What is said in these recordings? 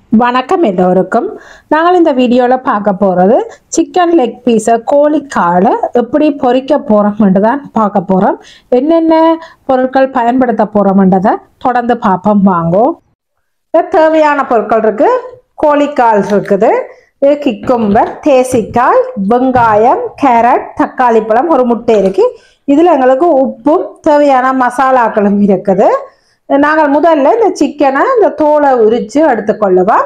வணக்கம் எல்லோருக்கும் நாங்கள் இந்த வீடியோவில் பார்க்க போகிறது சிக்கன் லெக் பீஸை கோழிக்காலை எப்படி பொரிக்க போகிறோம்னு தான் பார்க்க போகிறோம் என்னென்ன பொருட்கள் பயன்படுத்த போகிறோம்ன்றதை தொடர்ந்து பார்ப்போம் வாங்கோ இது தேவையான பொருட்கள் இருக்கு கோழிக்கால் இருக்குது இது கிக்கும்பர் தேசிக்காய் வெங்காயம் கேரட் தக்காளி பழம் ஒரு முட்டை இருக்கு இதில் எங்களுக்கு உப்பும் தேவையான மசாலாக்களும் இருக்குது நாங்கள் முதல்ல இந்த சிக்கனை இந்த தோலை உரிச்சு எடுத்துக்கொள்ளுவோம்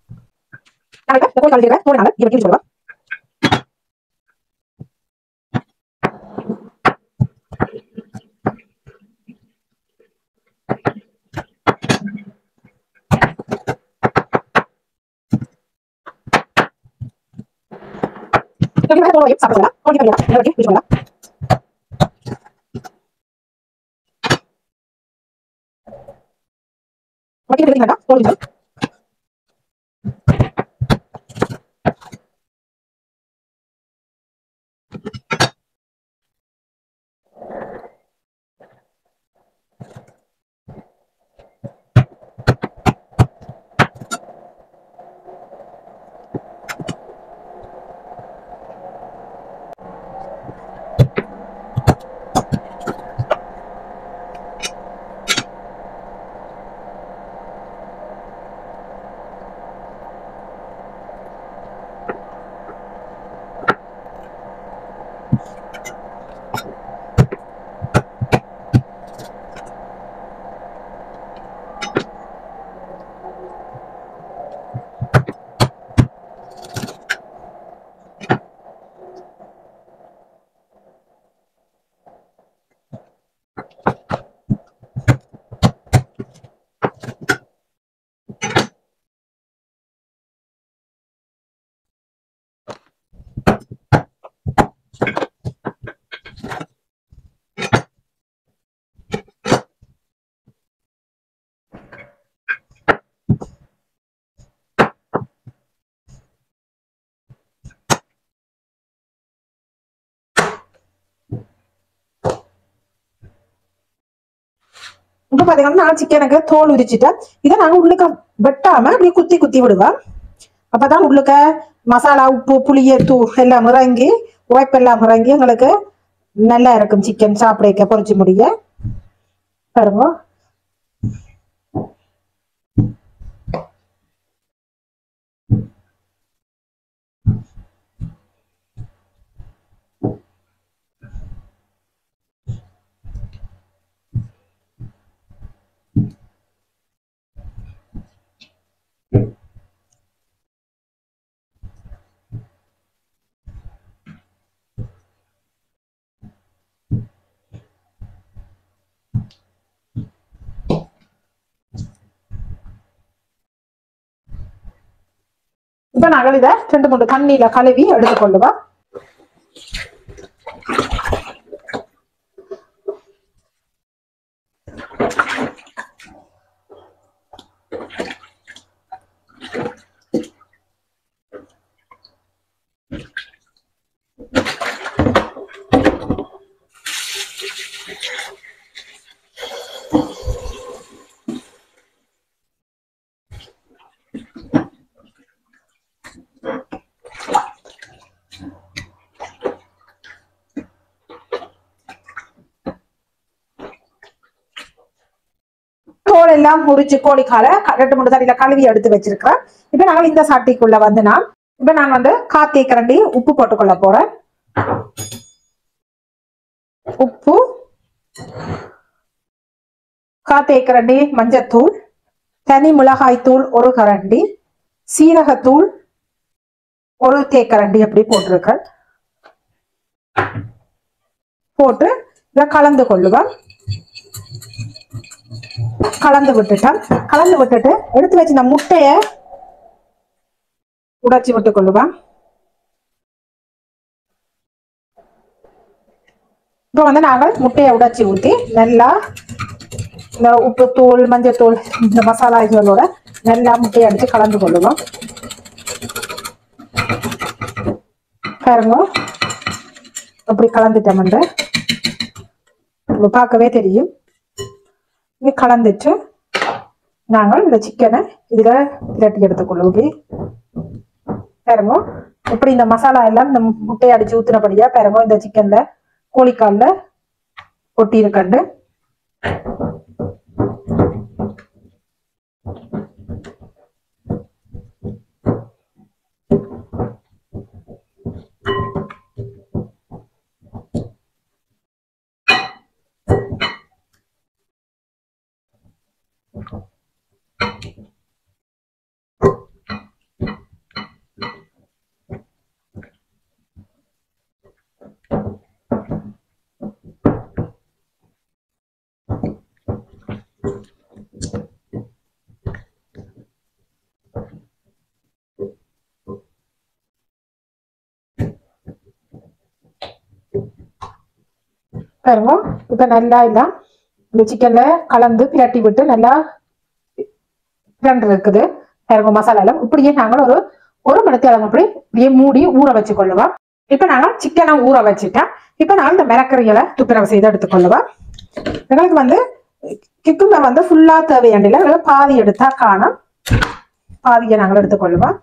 இப்போ பார்த்தீங்கன்னா நான் சிக்கனுக்கு தோல் உரிச்சிட்டேன் இதை நாங்கள் உள்ளுக்க வெட்டாம அப்படியே குத்தி குத்தி விடுவோம் அப்பதான் உள்ளுக்க மசாலா உப்பு புளிய தூ எல்லாம் இறங்கி உழைப்பெல்லாம் இறங்கி எங்களுக்கு நல்லா இருக்கும் சிக்கன் சாப்பிட பொறிச்சு முடிய பாருங்க இப்ப நாங்கள் இதை ரெண்டு மூணு தண்ணியில கழுவி எடுத்துக்கொள்ளுவோம் தோல் எல்லாம் முறிச்சு கோழிக்கால ரெண்டு மூணு தண்ணியில கழுவி எடுத்து வச்சிருக்கிறேன் இப்ப நாங்கள் இந்த சாட்டிக்குள்ள வந்து நான் இப்ப நான் வந்து காத்தி கரண்டி உப்பு போட்டுக்கொள்ள போறேன் உப்பு காத்தே கரண்டி மஞ்சத்தூள் தனி மிளகாய் தூள் ஒரு கரண்டி சீரகத்தூள் ஒரு தேக்கரண்டி அப்படி போட்டிருக்கேன் போட்டு இதை கலந்து கொள்ளுவேன் கலந்து விட்டுட்டேன் கலந்து விட்டுட்டு எடுத்து வச்சு இந்த முட்டைய உடைச்சி விட்டு கொள்ளுவேன் இப்போ வந்து நாங்கள் முட்டையை உடைச்சி ஊற்றி நல்லா இந்த உப்புத்தூள் மஞ்சத்தூள் இந்த மசாலா இதோட நல்லா முட்டையை அடிச்சு கலந்து கொள்ளுவோம் பாருங்க அப்படி கலந்துட்டோம்ன்ற பார்க்கவே தெரியும் இது கலந்துட்டு நாங்கள் இந்த சிக்கனை இதில் பிரட்டி எடுத்துக்கொள்ளும் இப்படி பாருங்க இப்படி இந்த மசாலா எல்லாம் இந்த முட்டையை அடிச்சு ஊத்துனபடியா பாருங்க இந்த சிக்கன்ல கோழிக்கால்ல ஒட்டி இருக்கண்டு பாருங்க இப்ப நல்லா எல்லாம் இந்த சிக்கன்ல கலந்து பிரட்டி விட்டு நல்லா பிரண்டு இருக்குது பாருங்க மசாலா எல்லாம் இப்படியே நாங்கள் ஒரு ஒரு மணி நேரம் அப்படி இப்படியே மூடி ஊற வச்சு கொள்ளுவோம் இப்ப நாங்கள் சிக்கனை ஊற வச்சுட்டேன் இப்ப நாங்கள் இந்த மிளக்கறிகளை துப்புரவு செய்து எடுத்துக்கொள்ளுவோம் எங்களுக்கு வந்து கிக்கும்பர் வந்து ஃபுல்லா தேவையாண்டில எங்களுக்கு பாதி எடுத்தா காணும் பாதியை நாங்கள் எடுத்துக்கொள்ளுவோம்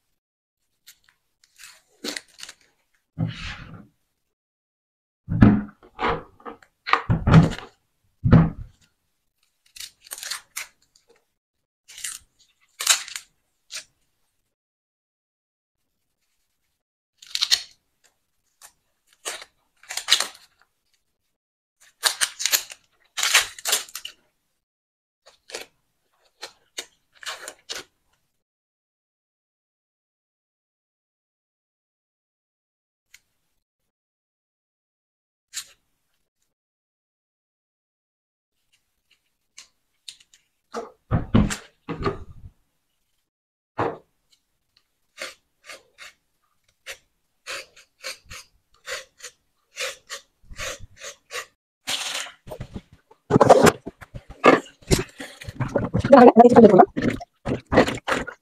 நாங்கள் நிறைய சிக்கன் எடுத்துக்கலாம்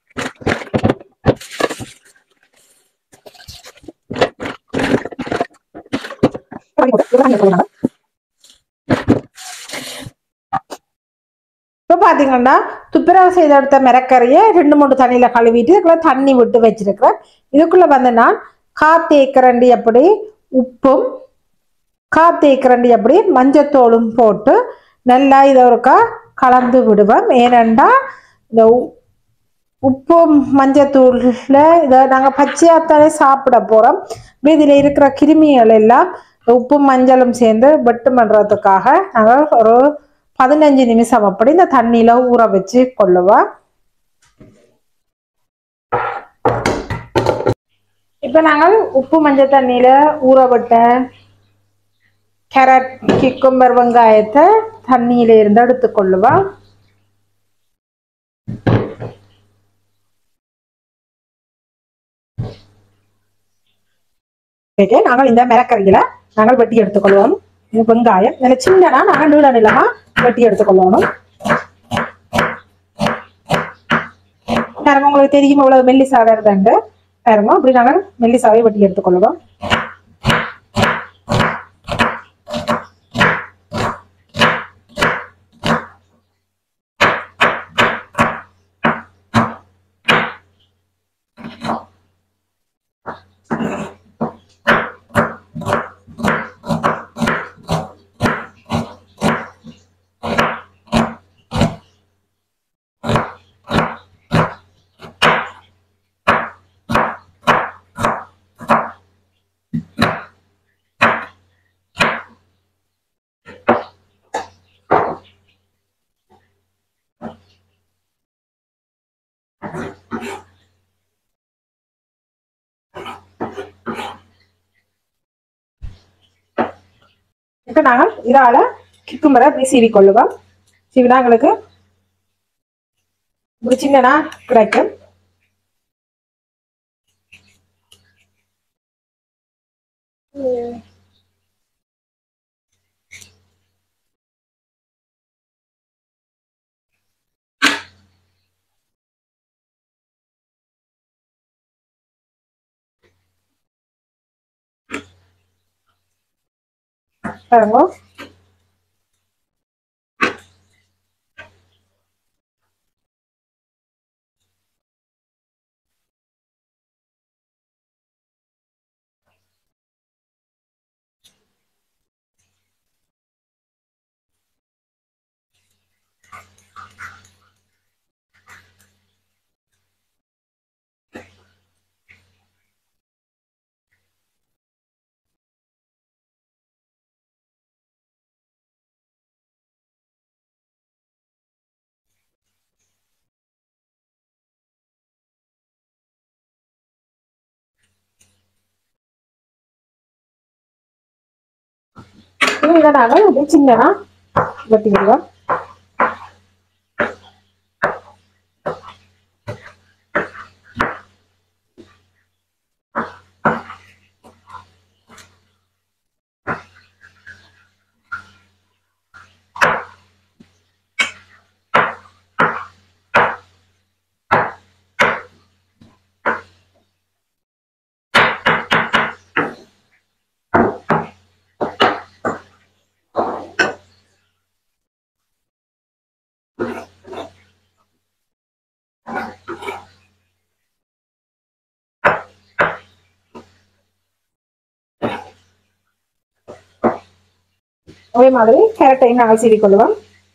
இப்போ பார்த்தீங்கன்னா துப்புரவு செய்த எடுத்த மிரக்கறியை ரெண்டு மூணு தண்ணியில் கழுவிட்டு இதுக்குள்ள தண்ணி விட்டு வச்சிருக்கிறேன் இதுக்குள்ள வந்து நான் காத்தேக்கரண்டி அப்படி உப்பும் காத்தேக்கரண்டி அப்படி மஞ்சத்தூளும் போட்டு நல்லா இதை ஒருக்கா கலந்து விடுவேன் ஏனெண்டா இந்த உ- உப்பும் மஞ்சத்தூள்ல இதை நாங்கள் பச்சையாத்தாலே சாப்பிட போகிறோம் இதில் இருக்கிற கிருமிகள் எல்லாம் உப்பும் மஞ்சளும் சேர்ந்து வெட்டு பண்ணுறதுக்காக நாங்கள் ஒரு பதினஞ்சு நிமிஷம் அப்படி இந்த தண்ணியில ஊற வச்சு கொள்ளுவோம் இப்போ நாங்கள் உப்பு மஞ்சள் தண்ணியில ஊற விட்ட கேரட் கிக்கும்பர் வெங்காயத்தை தண்ணியில இருந்து எடுத்துக்கொள்ளுவோம் ஓகே நாங்கள் இந்த மிளக்கறிகளை நாங்கள் வெட்டி எடுத்துக்கொள்வோம் இது வெங்காயம் நல்ல சின்னனா நாங்கள் நீள நீளமா வெட்டி எடுத்துக்கொள்ளணும் பாருங்க உங்களுக்கு தெரியும் இவ்வளவு மெல்லிசாவை இருந்தாண்டு பாருங்க அப்படி நாங்கள் மெல்லிசாவை வெட்டி எடுத்துக்கொள்வோம் இப்போ நாங்கள் இதால கிக்கும்பரை அப்படி சீவி கொள்ளுவோம் சீவினா எங்களுக்கு ஒரு சின்னனா கிடைக்கும் பாருங்க இதை நாங்கள் இப்படி சின்னனா வெட்டி விடுவோம் அதே மாதிரி கேரட்டையும் நாங்கள் சீவிக்கொள்வோம்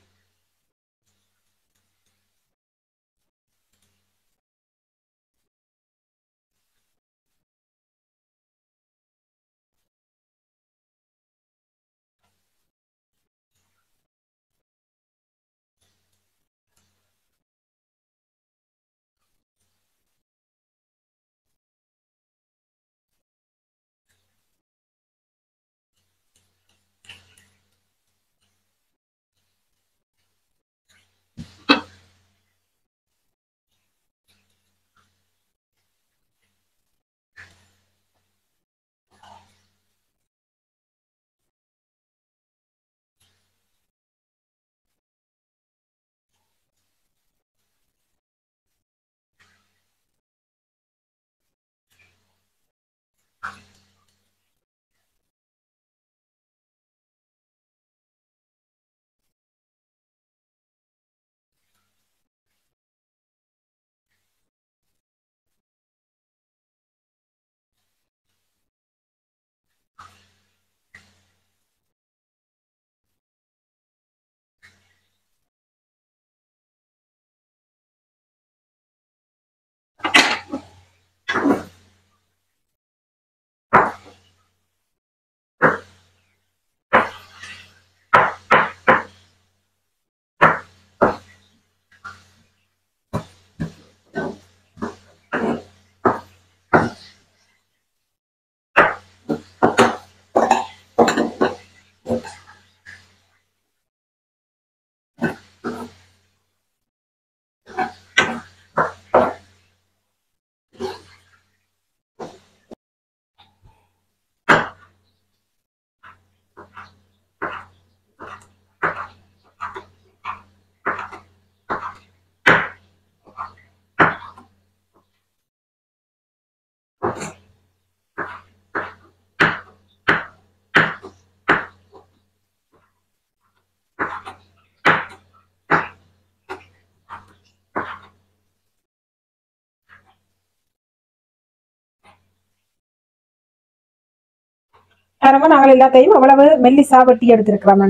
பாருங்க நாங்கள் எல்லாத்தையும் அவ்வளவு மெல்லிசா வெட்டி எடுத்திருக்கிறோம்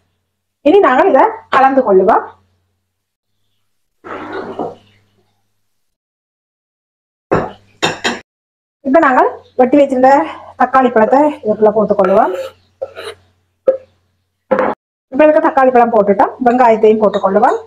இனி நாங்கள் இதை கலந்து கொள்ளுவோம் இப்ப நாங்கள் வெட்டி வச்சிருந்த தக்காளி பழத்தை இதுக்குள்ள போட்டுக்கொள்ளுவோம் இப்ப இருக்க தக்காளி பழம் போட்டுட்டோம் வெங்காயத்தையும் போட்டுக்கொள்ளுவோம்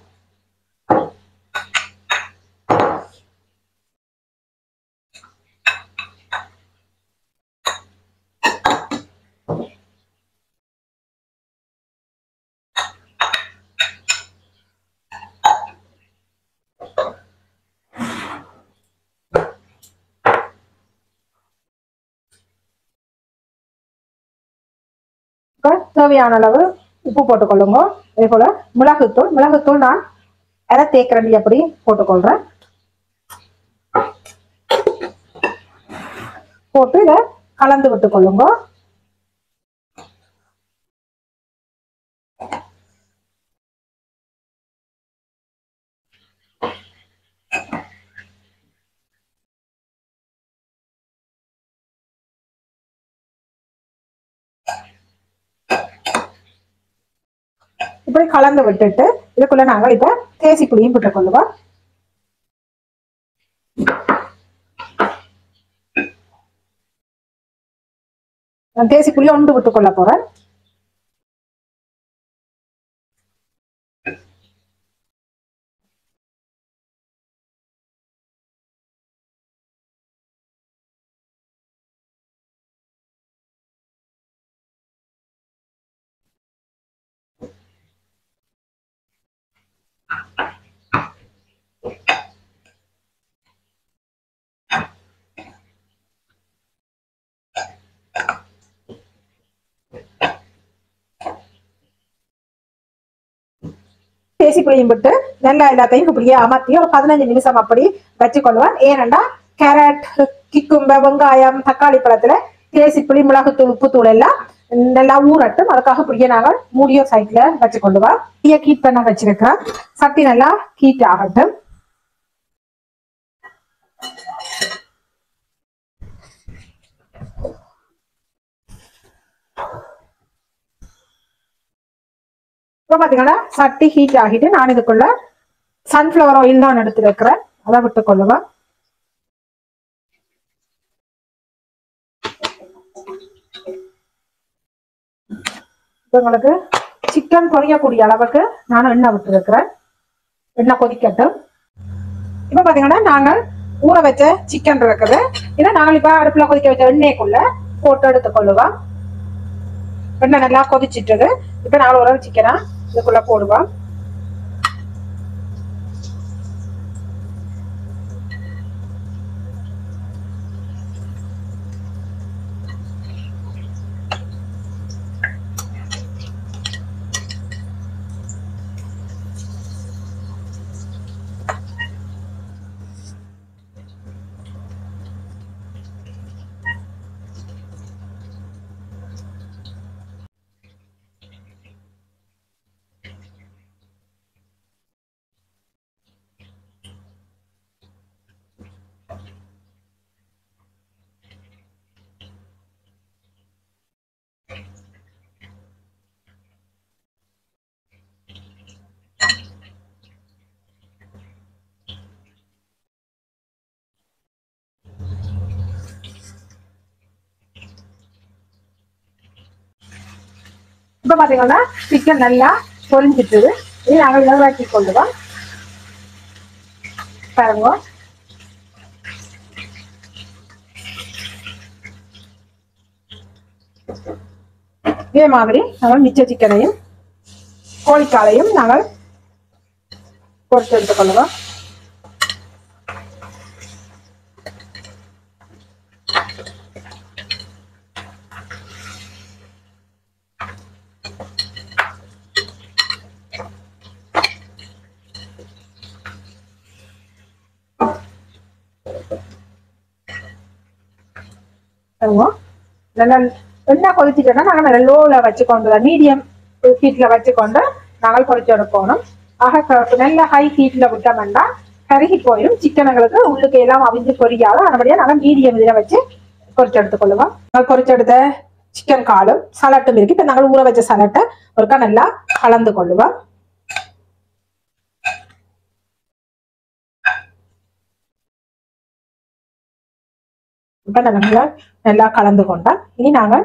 இப்ப தேவையான அளவு உப்பு போட்டுக்கொள்ளுங்க அதே போல மிளகுத்தூள் மிளகுத்தூள் நான் அரை தேக்கரண்டி அப்படி போட்டுக்கொள்றேன் போட்டு இதை கலந்து விட்டுக்கொள்ளுங்க இப்படி கலந்து விட்டுட்டு இதுக்குள்ள நாங்க இப்ப தேசி புளியும் விட்டுக்கொள்ளுவோம் நான் தேசி புளியை ஒன்று விட்டுக்கொள்ள போறேன் தேசி புளியும் விட்டு நல்லா எல்லாத்தையும் இப்படியே அமர்த்தி ஒரு பதினஞ்சு நிமிஷம் அப்படி வச்சுக்கொள்வேன் ஏனெண்டா கேரட் கிக்கும்ப வெங்காயம் தக்காளி பழத்துல தேசி புளி மிளகுத்தூள் உப்புத்தூள் எல்லாம் நல்லா ஊறட்டும் அதுக்காக இப்படியே நாங்கள் மூடிய சைட்ல வச்சுக்கொள்ளுவோம் இப்படியே கீட் பண்ண வச்சிருக்கிறேன் சட்டி நல்லா கீட் ஆகட்டும் இப்போ பாத்தீங்கன்னா சட்டி ஹீட் ஆகிட்டு நான் இதுக்குள்ள சன்ஃப்ளவர் ஆயில் தான் எடுத்து வைக்கிறேன் அதை விட்டு கொள்ளுவேன் இப்போ உங்களுக்கு சிக்கன் பொரியக்கூடிய அளவுக்கு நான் எண்ணெய் விட்டு வைக்கிறேன் எண்ணெய் கொதிக்கட்டும் இப்போ பாத்தீங்கன்னா நாங்கள் ஊற வச்ச சிக்கன் இருக்குது இதை நாங்கள் இப்போ அடுப்புல கொதிக்க வச்ச எண்ணெய்க்குள்ள போட்டு எடுத்துக்கொள்ளுவோம் எண்ணெய் நல்லா கொதிச்சிட்டது இப்போ நாங்கள் ஒரு சிக்கனா இதுக்குள்ள போடுவோம் இப்போ பாத்தீங்கன்னா சிக்கன் நல்லா பொரிஞ்சிட்டுது இது நாங்கள் இலவாக்கி கொள்ளுவோம் பாருங்க இதே மாதிரி நாங்கள் மிச்ச சிக்கனையும் கோழிக்காலையும் நாங்கள் பொரிச்சு எடுத்துக்கொள்ளுவோம் பண்ணுவோம் நல்லா எண்ணெய் கொதிச்சுட்டோம்னா நாங்கள் நல்ல லோவில் வச்சுக்கொண்டு மீடியம் ஹீட்டில் வச்சுக்கொண்டு நாங்கள் பொரிச்சு எடுக்கணும் ஆக க- நல்ல ஹை ஹீட்டில் விட்டோம்னா கருகி போயிடும் சிக்கனுங்களுக்கு உள்ளுக்கு எல்லாம் அவிஞ்சு பொரியாது அதன்படியாக நாங்கள் மீடியம் இதில் வச்சு பொரிச்சு எடுத்துக்கொள்ளுவோம் நாங்கள் பொரிச்சு எடுத்த சிக்கன் காலும் சலாட்டும் இருக்கு இப்போ நாங்கள் ஊற வச்ச சலாட்டை ஒருக்கா நல்லா கலந்து கொள்ளுவோம் இப்போ நல்லா நல்லா கலந்து கொண்டா இனி நாங்கள்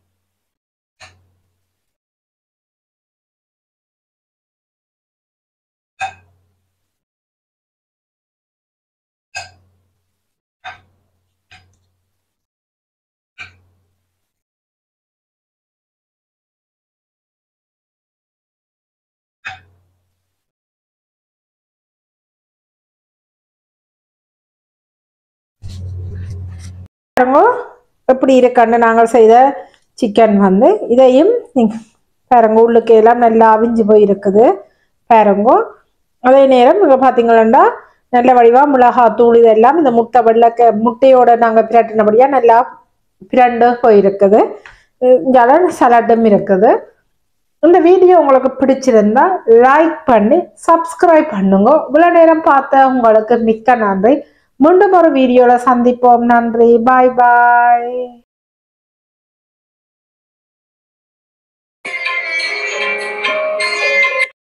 பாருங்க எப்படி இருக்குன்னு நாங்கள் செய்த சிக்கன் வந்து இதையும் நீங்க பாருங்க உள்ளுக்கு எல்லாம் நல்லா அவிஞ்சு போய் இருக்குது பாருங்க அதே நேரம் இங்கே பார்த்தீங்கன்னா நல்ல வடிவா மிளகாத்தூள் இதெல்லாம் இந்த முட்டை வெள்ளக்க முட்டையோட நாங்கள் பிரட்டினபடியா நல்லா பிரண்டு போயிருக்குது இங்கே சலாட்டும் இருக்குது இந்த வீடியோ உங்களுக்கு பிடிச்சிருந்தா லைக் பண்ணி சப்ஸ்கிரைப் பண்ணுங்க இவ்வளவு நேரம் பார்த்த உங்களுக்கு மிக்க நன்றி மீண்டும் ஒரு வீடியோல சந்திப்போம் நன்றி பாய் பாய்